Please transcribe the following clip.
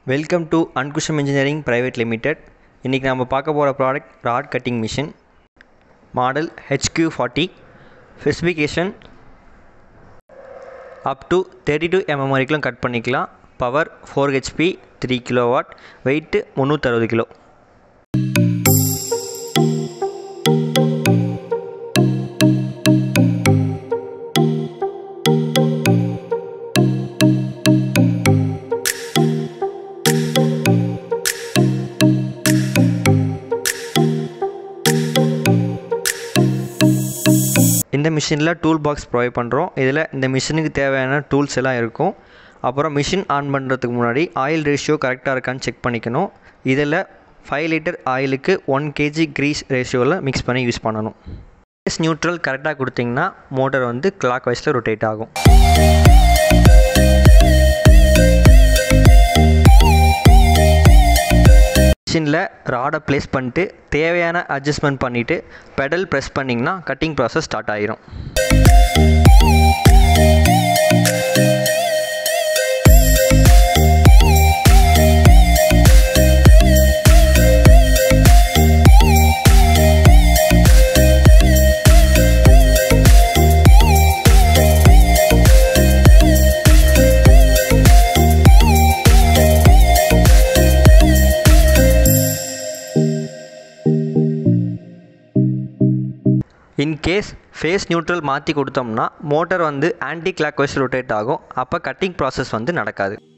welcome to Ankusham engineering private limited இன்றைக்கி நம்ம பார்க்க போகிற product rod cutting machine model HQ forty specification up to thirty two MM வரைக்கும் cut பண்ணிக்கலாம் power four HP three kilowatt weight முந்நூற்றறுபது kilo இந்த மிஷினில் டூல் பாக்ஸ் ப்ரொவைட் பண்ணுறோம் இதில் இந்த மிஷினுக்கு தேவையான டூல்ஸ் எல்லாம் இருக்கும் அப்புறம் மிஷின் ஆன் பண்ணுறதுக்கு முன்னாடி ஆயில் ரேஷியோ கரெக்டாக இருக்கான்னு செக் பண்ணிக்கணும் இதில் ஃபைவ் லிட்டர் ஆயிலுக்கு ஒன் கேஜி க்ரீஸ் ரேஷியோவில் மிக்ஸ் பண்ணி யூஸ் பண்ணணும் கேஸ் நியூட்ரல் கரெக்டாக கொடுத்தீங்கன்னா மோட்டர் வந்து கிளாக் வைஸில் ரொட்டேட் ஆகும் மிஷினில் ராடை ப்ளேஸ் பண்ணிட்டு தேவையான அட்ஜஸ்ட்மெண்ட் பண்ணிவிட்டு பெடல் ப்ரெஸ் பண்ணிங்கன்னா கட்டிங் ப்ராசஸ் ஸ்டார்ட் ஆகிரும் இன்கேஸ் ஃபேஸ் நியூட்ரல் மாற்றி கொடுத்தோம்னா மோட்டர் வந்து ஆன்டி கிளாக் வைஸ் ரொட்டேட் ஆகும் அப்போ கட்டிங் ப்ராசஸ் வந்து நடக்காது